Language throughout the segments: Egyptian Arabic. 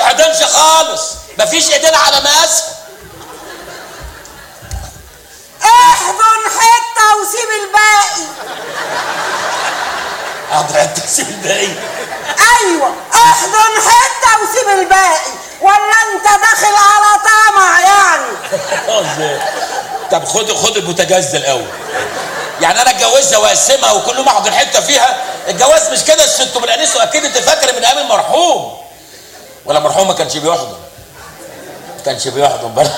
تحضنش خالص مفيش ايدين على مقاسها احضن حته وسيب الباقي حاضر انت سيب الباقي ايوه احضن حته وسيب الباقي ولا انت داخل على طمع يعني ازاي طب خد خد البوتاجاز ده الاول يعني انا اتجوزها واقسمها وكل ما احضن حته فيها الجواز مش كده الست بالانيس واكيد انت فاكر من ايام المرحوم ولا المرحوم ما كانش بيحضن ما كانش بيحضن برضه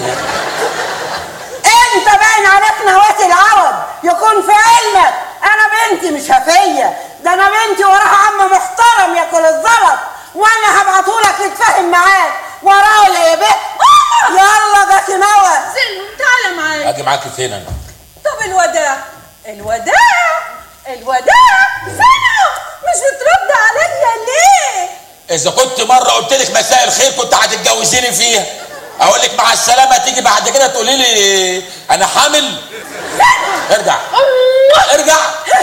انت باين عليك نواة العرب يكون في علمك انا بنتي مش هفيه ده انا بنتي وراها عم محترم ياكل الزلط وانا هبعتهولك يتفاهم معاك وراه ولا يا بيه يلا ده نوى سلم تعالى معايا اجي معاك فين انا طب الوداع الوداع الوداع سنة مش بترد عليا ليه اذا كنت مره قلت لك مساء الخير كنت هتتجوزيني فيها اقول لك مع السلامه تيجي بعد كده تقولي لي انا حامل ارجع ارجع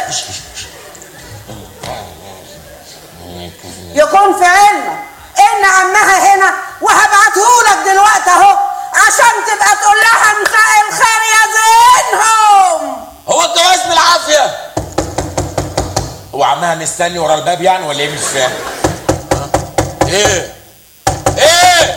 يكون في علمك ان عمها هنا وهبعتهولك دلوقتي اهو عشان تبقى تقول لها مساء الخير يا زينهم هو الجواز بالعافيه هو عمها مستني ورا الباب يعني ولا ايه مش فاهم ها؟ ايه ايه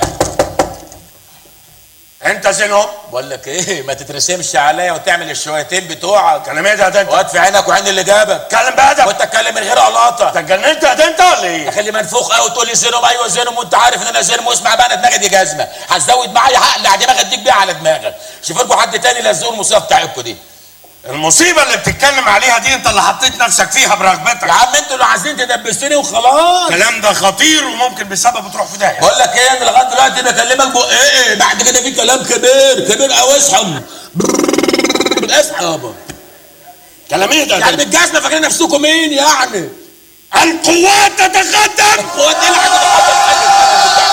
انت زينهم بقول لك ايه ما تترسمش عليا وتعمل الشويتين بتوعك كلام ايه ده ده انت وقت في عينك وعين اللي جابك اتكلم بادب وانت اتكلم من غير قلاطه انت اتجننت يا ده انت ولا ايه اخلي منفوخ قوي تقول لي زينهم ايوه زينهم وانت عارف ان انا زينهم واسمع بقى انا دماغي دي جزمه هتزود معايا عقل على دماغك اديك بيها على دماغك شوف لكم حد تاني لزقوا المصيبه بتاعتكم دي المصيبه اللي بتتكلم عليها دي انت اللي حطيت نفسك فيها برغبتك يا عم انتوا اللي عايزين تدبسوني وخلاص الكلام ده خطير وممكن بسببه تروح في داهيه بقول لك ايه انا لغايه دلوقتي بكلمك بق ايه إيه، بعد كده في كلام كبير كبير قوي اصحى اصحى يابا كلام ايه ده, يعني ده بالجزمه فاكرين نفسكم مين يعني القوات تتقدم هو دي اللي هتبقى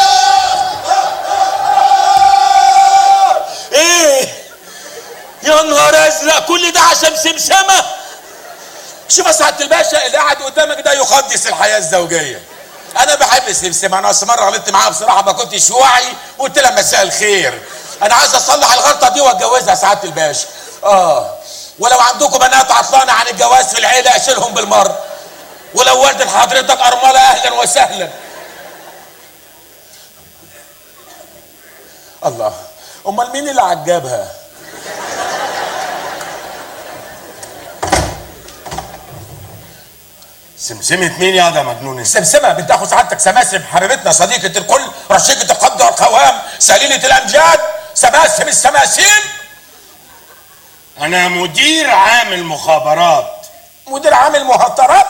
ايه يا نهار ازرق كل ده عشان سمسمه شوف يا سعاده الباشا اللي قاعد قدامك ده يقدس الحياه الزوجيه انا بحب السمسمه انا اصل مره غلطت معاها بصراحه ما كنتش واعي وقلت لها مساء الخير انا عايز اصلح الغلطه دي واتجوزها يا سعاده الباشا اه ولو عندكم بنات عطلانه عن الجواز في العيله اشيلهم بالمره ولو والد حضرتك ارمله اهلا وسهلا الله امال مين اللي عجبها سمسمة مين يا ده مجنون انت سمسمه بنت اخو سعادتك سماسم حبيبتنا صديقه الكل رشيقه القبض والقوام سليله الامجاد سماسم السماسيم انا مدير عام المخابرات مدير عام المهطرات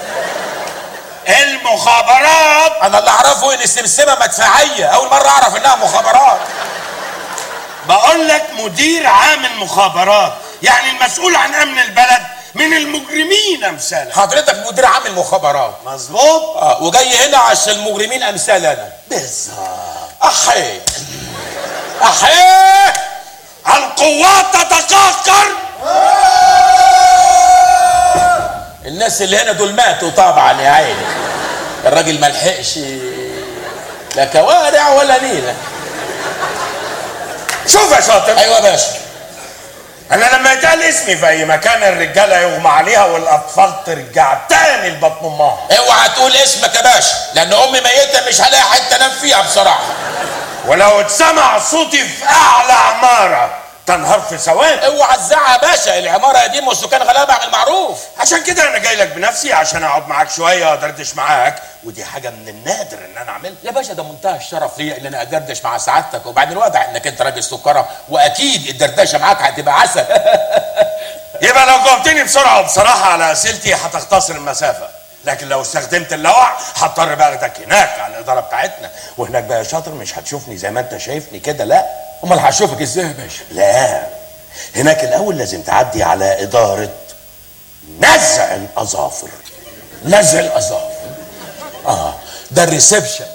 المخابرات انا اللي اعرفه ان السمسمه مدفعيه اول مره اعرف انها مخابرات بقول لك مدير عام المخابرات يعني المسؤول عن امن البلد من المجرمين امثالك حضرتك مدير عام المخابرات مظبوط اه وجاي هنا عشان المجرمين امثال انا بالظبط احي احي القوات تتقهقر الناس اللي هنا دول ماتوا طبعا يا عيني الراجل ما لحقش لا كوارع ولا نيله شوف يا شاطر ايوه يا باشا انا لما يتقال اسمي في اي مكان الرجاله يغمى عليها والاطفال ترجع تاني لبطن امها اوعى تقول اسمك يا باشا لان امي ميته مش هلاقي حته انام فيها بصراحه ولو اتسمع صوتي في اعلى عماره تنهار في ثواني اوعى تزعق يا باشا العماره قديمه والسكان غلابه عن المعروف عشان كده انا جاي لك بنفسي عشان اقعد معاك شويه وادردش معاك ودي حاجه من النادر ان انا اعملها يا باشا ده منتهى الشرف ليا ان انا ادردش مع سعادتك وبعدين واضح انك انت راجل سكره واكيد الدردشه معاك هتبقى عسل يبقى لو جاوبتني بسرعه وبصراحه على اسئلتي هتختصر المسافه لكن لو استخدمت اللوع هضطر باخدك هناك على الاداره بتاعتنا وهناك بقى يا شاطر مش هتشوفني زي ما انت شايفني كده لا امال هشوفك ازاي يا باشا لا هناك الاول لازم تعدي على اداره نزع الاظافر نزع الاظافر اه ده الريسبشن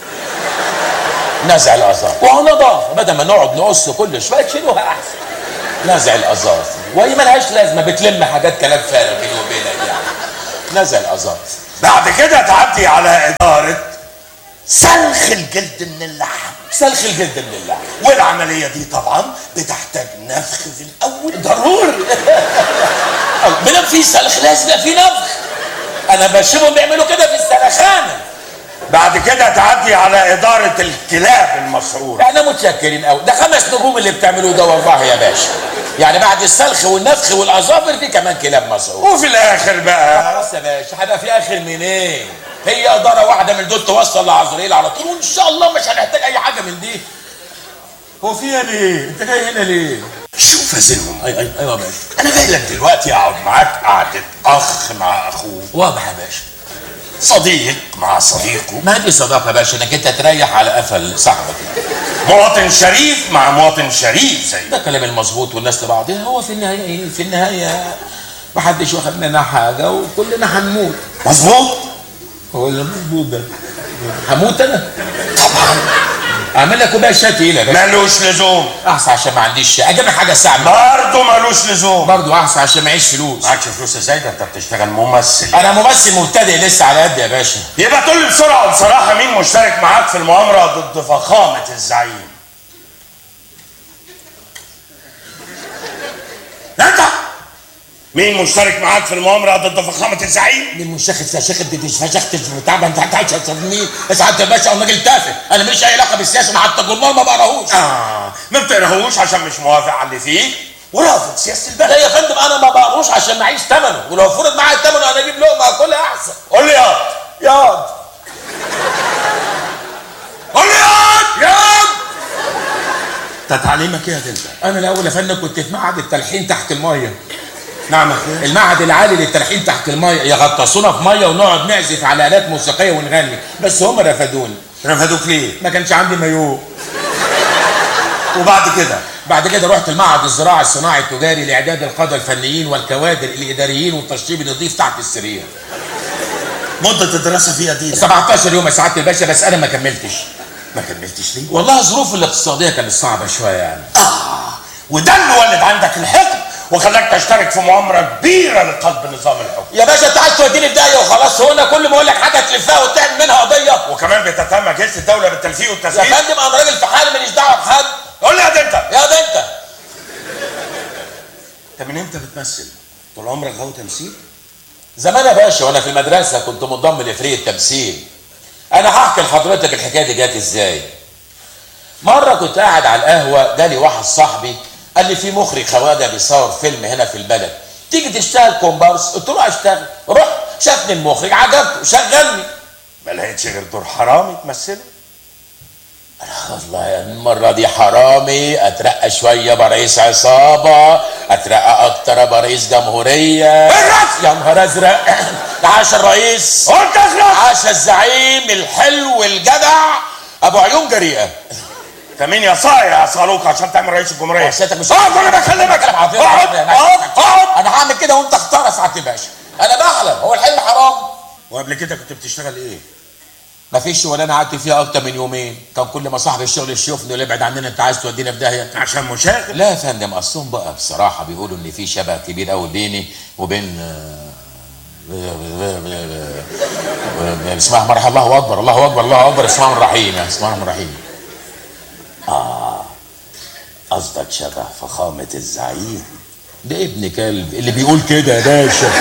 نزع الاظافر وهو نظافه بدل ما نقعد نقص كل شويه تشيلوها احسن نزع الاظافر وهي ملهاش لازمه بتلم حاجات كلام فارغ بيني وبينك يعني نزع الاظافر بعد كده تعدي على اداره سلخ الجلد من اللحم سلخ الجلد من الله والعمليه دي طبعا بتحتاج نفخ في الاول ضروري ما دام في سلخ لازم يبقى في نفخ انا بشوفهم بيعملوا كده في السلخانه بعد كده تعدي على اداره الكلاب المسعوره احنا متشكرين قوي ده خمس نجوم اللي بتعملوه ده والله يا باشا يعني بعد السلخ والنفخ والاظافر في كمان كلاب مسعور وفي الاخر بقى خلاص يا باشا هيبقى في اخر منين هي اداره واحده من دول توصل لعزرائيل على طول وان شاء الله مش هنحتاج اي حاجه من دي هو فيها ليه انت جاي هنا ليه شوف يا زينهم اي اي ايوه يا باشا انا جاي لك دلوقتي اقعد معاك قعده اخ مع اخوه واضح يا باشا صديق مع صديقه ما دي صداقه يا باشا انك انت تريح على قفل صاحبك مواطن شريف مع مواطن شريف زي ده كلام المظبوط والناس لبعضها هو في النهايه ايه في النهايه محدش واخد مننا حاجه وكلنا هنموت مظبوط هو اللي مظبوط ده هموت انا طبعا اعمل لك كوبايه شاي تقيله يا باشا مالوش لزوم احسن عشان ما عنديش شاي اجيب لك حاجه ساعه برضه مالوش لزوم برضه احسن عشان معيش فلوس معكش فلوس ازاي ده انت بتشتغل ممثل انا ممثل مبتدئ لسه على قد يا باشا يبقى تقول لي بسرعه وبصراحه مين مشترك معاك في المؤامره ضد فخامه الزعيم انت مين مشترك معاك في المؤامره ضد فخامه الزعيم من منشخ الشيخ دي فشخت بتاع ده انت عايز تصدمني بس انت يا باشا انا راجل تافه انا ماليش اي علاقه بالسياسه انا حتى الجمهور ما بقراهوش اه ما بتقراهوش عشان مش موافق على اللي فيه ورافض سياسه البلد لا يا فندم انا ما بقروش عشان معيش ثمنه ولو فرض معايا ثمنه انا اجيب لقمه اكلها احسن قول لي ياض ياض قول لي ياض ياض انت تعليمك ايه يا انت انا الاول يا فندم كنت في معهد التلحين تحت الميه نعم يا اخويا المعهد العالي للتلحين تحت الميه يغطسونا في ميه ونقعد نعزف على الات موسيقيه ونغني بس هم رفضوني رفضوك ليه ما كانش عندي مايو وبعد كده بعد كده رحت المعهد الزراعي الصناعي التجاري لاعداد القاده الفنيين والكوادر الاداريين والتشطيب النظيف تحت السرير مده الدراسه فيها دي 17 يوم يا سعاده الباشا بس انا ما كملتش ما كملتش ليه والله الظروف الاقتصاديه كانت صعبه شويه يعني آه وده اللي ولد عندك الحقد وخلاك تشترك في مؤامره كبيره لقلب نظام الحكم يا باشا انت عايز توديني في داهيه وخلاص هو انا كل ما اقول لك حاجه تلفها وتعمل منها قضيه وكمان بتتهم اجهزه الدوله بالتلفيق يا والتسجيل فندم انا راجل في حالي ماليش دعوه بحد قول لي يا ده انت يا ده انت انت من امتى بتمثل؟ طول عمرك غاوي تمثيل؟ زمان يا باشا وانا في المدرسه كنت منضم لفريق التمثيل انا هحكي لحضرتك الحكايه دي جت ازاي مره كنت قاعد على القهوه جالي واحد صاحبي قال لي في مخرج خواجه بيصور فيلم هنا في البلد تيجي تشتغل كومبارس قلت له اشتغل رحت شافني المخرج عجبته شغلني ما لقيتش غير دور حرامي تمثله؟ والله المرة دي حرامي اترقى شوية برئيس عصابة اترقى اكتر برئيس جمهورية الرأس! يا نهار ازرق عاش الرئيس قلت اخرس عاش الزعيم الحلو الجدع ابو عيون جريئة انت مين يا صايع يا صاروخ عشان تعمل رئيس الجمهوريه؟ سيادتك مش اقعد وانا بكلمك اقعد اقعد اقعد اقعد انا هعمل كده وانت اختار يا سعاده الباشا انا بحلم هو الحلم حرام وقبل كده كنت بتشتغل ايه؟ مفيش شغلانه قعدت فيها اكتر من يومين كان كل ما صاحب الشغل يشوفني يقول لي ابعد عننا انت عايز تودينا في داهيه عشان مشاغل لا يا فندم اصلهم بقى بصراحه بيقولوا ان في شبه كبير قوي بيني وبين بسم الله الرحمن الرحيم الله اكبر الله اكبر الله اكبر بسم الله الرحمن الرحيم بسم الله الرحمن الرحيم اه قصدك شبه فخامه الزعيم ده ابن كلب اللي بيقول كده يا باشا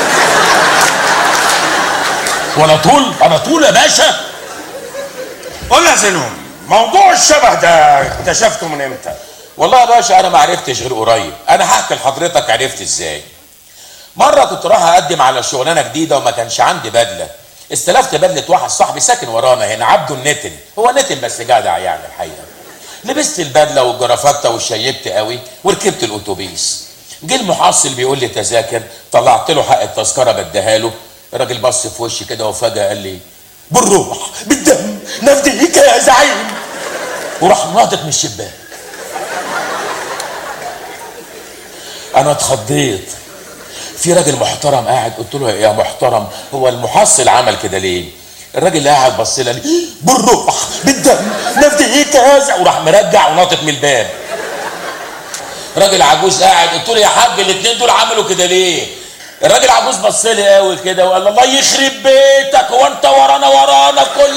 وانا طول انا طول يا باشا قول لي يا زينهم موضوع الشبه ده اكتشفته من امتى؟ والله يا باشا انا ما عرفتش غير قريب انا هحكي لحضرتك عرفت ازاي مره كنت رايح اقدم على شغلانه جديده وما كانش عندي بدله استلفت بدله واحد صاحبي ساكن ورانا هنا عبده النتن هو نتن بس جدع يعني الحقيقه لبست البدله والجرافته وشيبت قوي وركبت الاتوبيس جه المحصل بيقول لي تذاكر طلعت له حق التذكره بديها له الراجل بص في وشي كده وفجاه قال لي بالروح بالدم نفديك يا زعيم وراح ناطط من الشباك انا اتخضيت في راجل محترم قاعد قلت له يا محترم هو المحصل عمل كده ليه الراجل اللي قاعد بص لي قال لي بالروح بالدم نفديك يا زعيم وراح مرجع وناطط من الباب راجل عجوز قاعد قلت له يا حاج الاثنين دول عملوا كده ليه الراجل عجوز بص لي قوي كده وقال الله يخرب بيتك هو انت ورانا ورانا في كل